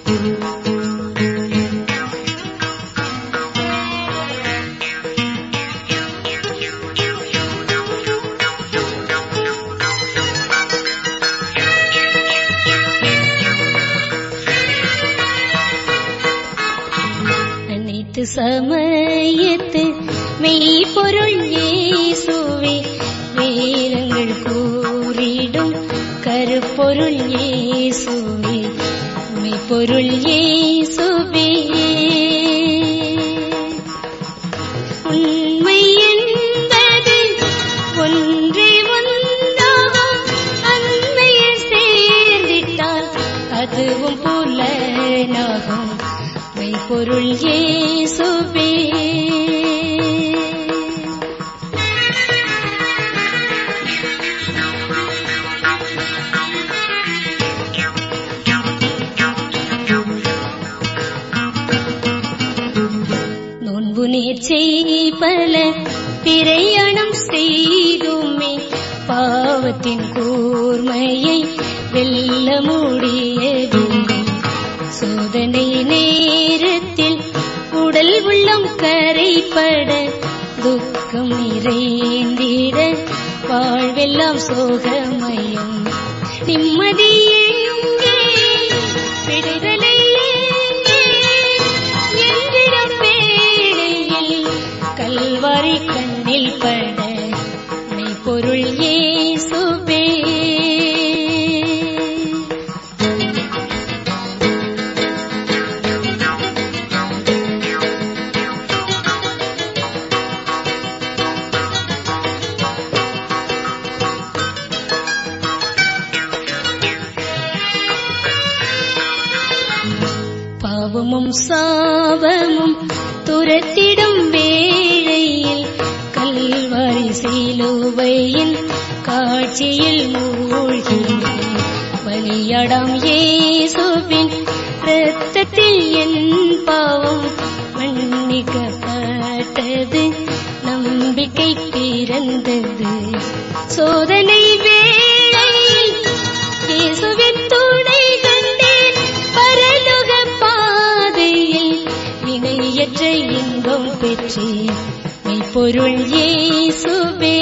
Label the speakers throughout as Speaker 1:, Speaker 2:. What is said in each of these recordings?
Speaker 1: அனைத்து சமயத்து மெய்ப்பொருள் இயேசுவே வேதங்கள் கூறிடும் கருப்பொருள் இயேசுவே மெய்ப்பொருள் இயேசுவே உண்மை என்பது ஒன்றே ஒன்றாகும் அண்மையில் சேர்ந்திட்டால் அதுவும் புலனாகும் மெய்ப்பொருள் இயேசுவே நோன்பு நேர்ச்சை பல பிரயாணம் செய்துமே பாவத்தின் கூர்மையை வெல்ல முடியவில்லை சோதனை நேரத்தில் உடல் உள்ளம் கரைப்பட துக்கம் நிறைந்திட வாழ்வெல்லாம் சோகமயம் நிம்மதி எங்கே விடுதலை எங்கே என்றிடம் வேளையில் கல்வாரி கண்ணில் பட மெய்ப்பொருள் இயேசுவே பாவமும் சாபமும் துரத்திடும் வேளையில் கல்வாரி சிலுவையின் காட்சியில் மூழ்கினேன் பலியடாம் இயேசுவின் இரத்தத்தில் என் பாவம் மன்னிக்கப்பட்டது நம்பிக்கை பிறந்தது சோதனை வேளையில் இயேசுவின் துணை கண்டேன் பரலோக பாதையில் இணையற்ற இன்பம் பெற்றேன் மெய்ப்பொருள் இயேசுவே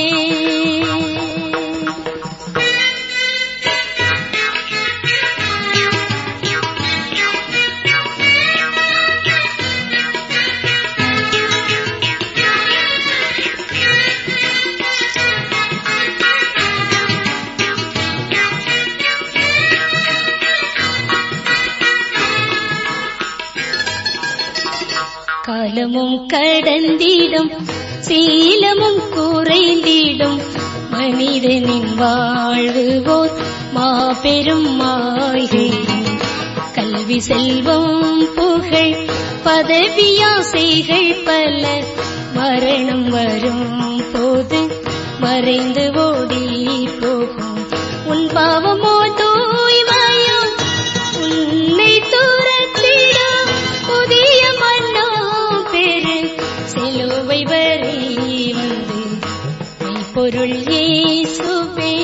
Speaker 1: காலமும் கடந்திடும் சீலமும் குறைந்திடும் மனிதனின் வாழ்வு போல் மாபெரும் மாயை கல்வி செல்வம் புகழ் பதவியாசைகள் பல மரணம் வரும் போது மறைந்து ஓடி போகும் உன் பாவமோ தூய்மையோ உன்னை துரத்திடும் புதிய மன்னோ பெரு சிலுவை வரை வந்து மெய்ப்பொருள் இயேசுவே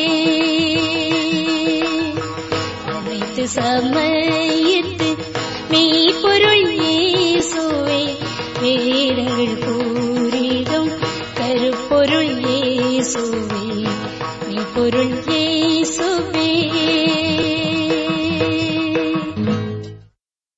Speaker 1: அனைத்து சமயத்து மெய்ப்பொருள் இயேசுவே வேதங்கள் கூறிடும் கருப்பொருள் இயேசுவே மெய்ப்பொருள் இயேசுவே